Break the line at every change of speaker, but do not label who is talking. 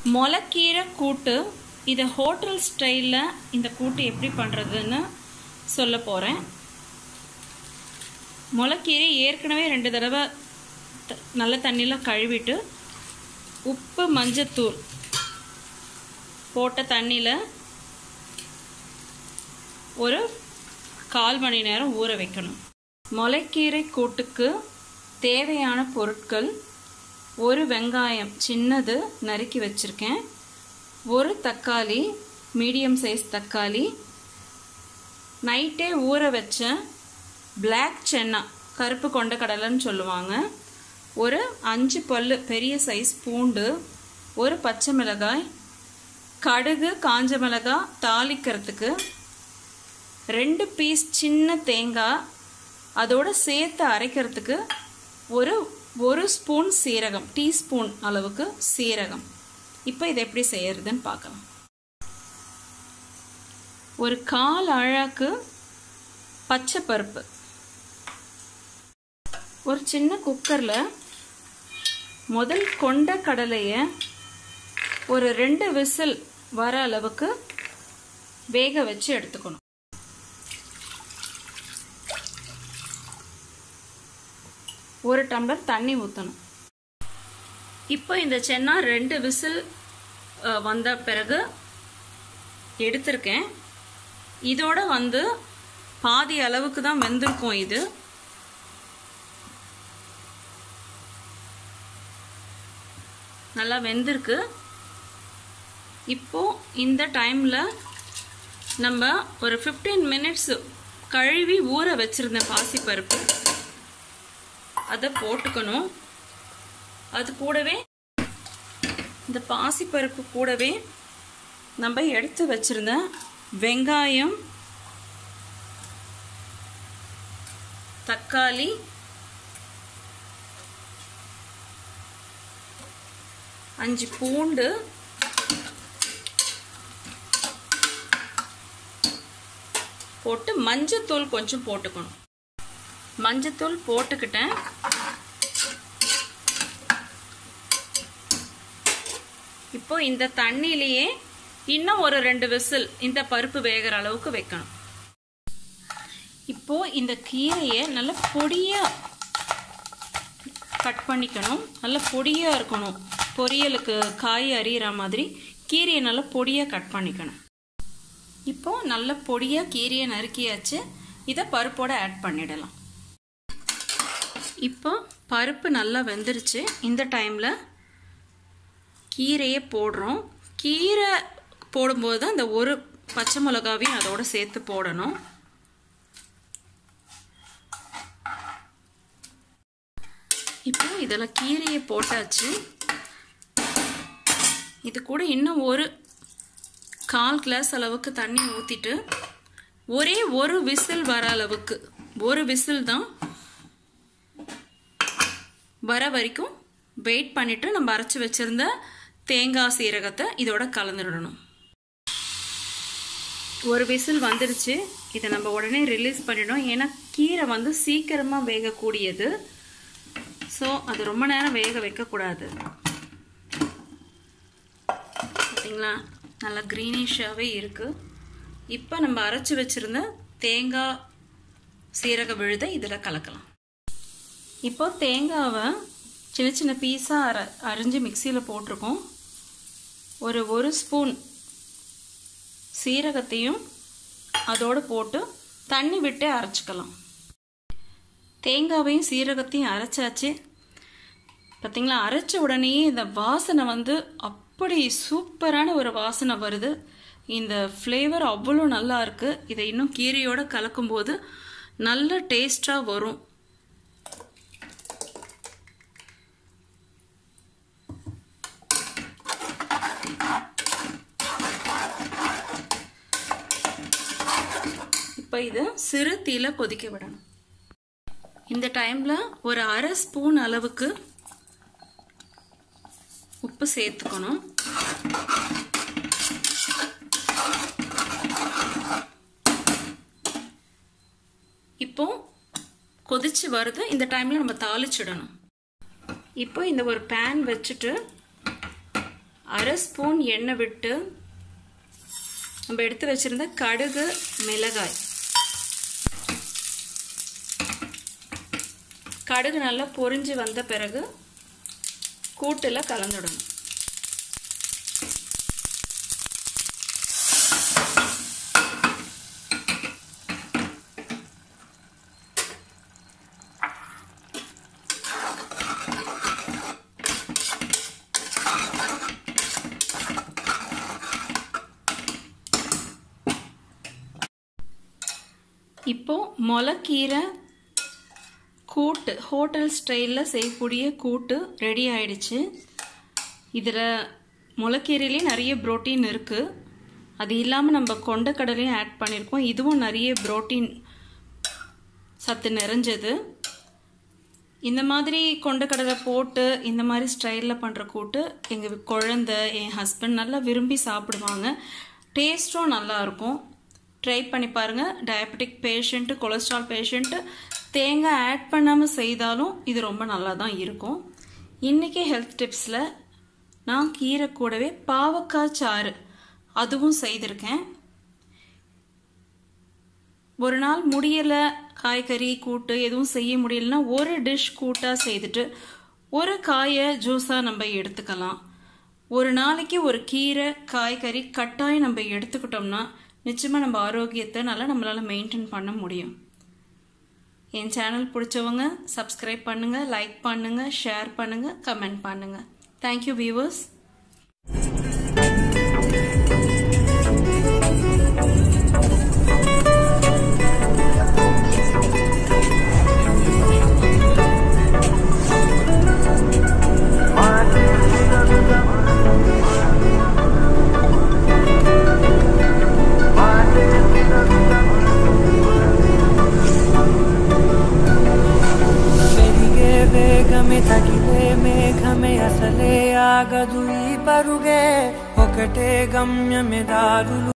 முளைக்கீரை கூட்டு இதை ஹோட்டல் ஸ்டைலில் இந்த கூட்டு எப்படி பண்ணுறதுன்னு சொல்ல போகிறேன் முளைக்கீரை ஏற்கனவே ரெண்டு தடவை த- நல்ல தண்ணியில் கழுவிட்டு உப்பு மஞ்சத்தூள் போட்ட தண்ணியில் ஒரு கால் மணி நேரம் ஊற வைக்கணும் முளைக்கீரை கூட்டுக்கு தேவையான பொருட்கள் ஒரு வெங்காயம் சின்னது நறுக்கி வச்சுருக்கேன் ஒரு தக்காளி மீடியம் சைஸ் தக்காளி நைட்டே ஊற வச்ச பிளாக் சென்னா கருப்பு கொண்ட கடலைன்னு சொல்லுவாங்க ஒரு அஞ்சு பல்லு பெரிய சைஸ் பூண்டு ஒரு பச்சை மிளகாய் கடுகு காஞ்ச மிளகாய் தாளிக்கிறதுக்கு ரெண்டு பீஸ் சின்ன தேங்காய் அதோட சேர்த்து அரைக்கிறதுக்கு ஒரு ஒரு ஸ்பூன் சீரகம் டீஸ்பூன் அளவுக்கு சீரகம் இப்போ இதை எப்படி செய்யறதுன்னு பார்க்கலாம் ஒரு கால் அழாக்கு பச்சை பருப்பு ஒரு சின்ன குக்கரில் முதல் கொண்ட கடலையை ஒரு ரெண்டு விசில் வர அளவுக்கு வேக வச்சு எடுத்துக்கணும் ஒரு டம்ளர் தண்ணி ஊற்றணும் இப்போ இந்த சென்னா ரெண்டு விசில் அஹ், வந்த பிறகு எடுத்திருக்கேன் இதோட வந்து பாதி அளவுக்கு தான் வெந்திருக்கும் இது நல்லா வெந்திருக்கு இப்போ இந்த டைமில் நம்ம ஒரு 15 மினிட்ஸ் கழுவி ஊற வச்சுருந்தேன் பாசிப்பருப்பு அதை போட்டுக்கணும் அது கூடவே இந்த பாசிப்பருப்பு கூடவே நம்ம எடுத்து வச்சிருந்த வெங்காயம் தக்காளி அஞ்சு பூண்டு போட்டு மஞ்சத்தூள் கொஞ்சம் போட்டுக்கணும் மஞ்சத்தூள் போட்டுக்கிட்டேன் இப்போ இந்த தண்ணியிலேயே இன்னும் ஒரு ரெண்டு விசில் இந்த பருப்பு வேகிற அளவுக்கு வைக்கணும் இப்போ இந்த கீரையை நல்ல பொடியா கட் பண்ணிக்கணும் நல்ல பொடியா இருக்கணும் பொரியலுக்கு காய் அரியிற மாதிரி கீரையை நல்லா பொடியா கட் பண்ணிக்கணும் இப்போ நல்ல பொடியா கீரையை நறுக்கியாச்சு இதை பருப்போட ஆட் பண்ணிடலாம் இப்போ பருப்பு நல்லா வெந்துருச்சு இந்த டைமில் கீரையை போடுறோம் கீரை போடும்போது தான் இந்த ஒரு பச்சை மிளகாவையும் அதோட சேர்த்து போடணும் இப்போ இதில் கீரையை போட்டாச்சு இது கூட இன்னும் ஒரு கால் கிளாஸ் அளவுக்கு தண்ணி ஊற்றிட்டு ஒரே ஒரு விசில் வர அளவுக்கு ஒரு விசில் தான் வர வரைக்கும் வெயிட் பண்ணிட்டு நம்ம அரைச்சி வச்சிருந்த தேங்காய் சீரகத்தை இதோட கலந்துடணும் ஒரு விசில் வந்துருச்சு இதை நம்ம உடனே ரிலீஸ் பண்ணிடணும் ஏன்னா கீரை வந்து சீக்கிரமாக வேகக்கூடியது ஸோ அது ரொம்ப நேரம் வேக வைக்கக்கூடாது பார்த்தீங்களா நல்லா க்ரீனிஷாகவே இருக்குது இப்போ நம்ம அரைச்சி வச்சுருந்த தேங்காய் சீரக விழுதை இதில் கலக்கலாம் இப்போ தேங்காவை சின்ன சின்ன பீஸாக அரை அரிஞ்சு மிக்சியில் போட்டிருக்கோம் ஒரு ஒரு ஸ்பூன் சீரகத்தையும் அதோடு போட்டு தண்ணி விட்டு அரைச்சிக்கலாம் தேங்காவையும் சீரகத்தையும் அரைச்சாச்சு பார்த்தீங்களா அரைச்ச உடனே இந்த வாசனை வந்து அப்படி சூப்பரான ஒரு வாசனை வருது இந்த ஃப்ளேவர் அவ்வளோ நல்லா இருக்குது இதை இன்னும் கீரையோடு கலக்கும்போது நல்ல டேஸ்டாக வரும் இப்போ இதை சிறு தீல கொதிக்க விடணும் இந்த டைமில் ஒரு அரை ஸ்பூன் அளவுக்கு உப்பு சேர்த்துக்கணும் இப்போ கொதிச்சு வருது இந்த டைமில் நம்ம தாளிச்சிடணும் இப்போ இந்த ஒரு பேன் வச்சுட்டு அரை ஸ்பூன் எண்ணெய் விட்டு நம்ம எடுத்து வச்சிருந்த கடுகு மிளகாய் கடுகு நல்லா பொரிஞ்சு வந்த பிறகு கூட்டில் கலந்துடணும் இப்போ முளைக்கீரை கூட்டு ஹோட்டல் ஸ்டைலில் செய்யக்கூடிய கூட்டு ரெடி ஆயிடுச்சு இதில் முளைக்கீரையிலே நிறைய புரோட்டீன் இருக்குது அது இல்லாமல் நம்ம கொண்டக்கடலையும் ஆட் பண்ணியிருக்கோம் இதுவும் நிறைய புரோட்டீன் சத்து நிறைஞ்சது இந்த மாதிரி கொண்டக்கடலை போட்டு இந்த மாதிரி ஸ்டைலில் பண்ணுற கூட்டு எங்கள் குழந்த என் ஹஸ்பண்ட் நல்லா விரும்பி சாப்பிடுவாங்க டேஸ்ட்டும் நல்லாயிருக்கும் ட்ரை பண்ணி பாருங்கள் டயபெட்டிக் பேஷண்ட்டு கொலஸ்ட்ரால் பேஷண்ட்டு தேங்காய் ஆட் பண்ணாமல் செய்தாலும் இது ரொம்ப நல்லா தான் இருக்கும் இன்றைக்கி ஹெல்த் டிப்ஸில் நான் கீரை கூடவே பாவக்காய் சாறு அதுவும் செய்திருக்கேன் ஒரு நாள் முடியலை காய்கறி கூட்டு எதுவும் செய்ய முடியலன்னா ஒரு டிஷ் கூட்டாக செய்துட்டு ஒரு காயை ஜூஸாக நம்ம எடுத்துக்கலாம் ஒரு நாளைக்கு ஒரு கீரை காய்கறி கட்டாயம் நம்ம எடுத்துக்கிட்டோம்னா நிச்சயமாக நம்ம ஆரோக்கியத்தை நல்லா நம்மளால் மெயின்டைன் பண்ண முடியும் என் சேனல் பிடிச்சவங்க சப்ஸ்கிரைப் பண்ணுங்கள் லைக் பண்ணுங்கள் ஷேர் பண்ணுங்கள் கமெண்ட் பண்ணுங்கள் தேங்க்யூ வியூவர்ஸ்
ಬೆರಿಗೆ ಬೇಗಮೆ ತಗಿದೆ ಮೇಘಮೆ ಅಸಲೆ ಆಗದು ಈ ಪರುಗೆ ఒకటే గమ్యమే దారులు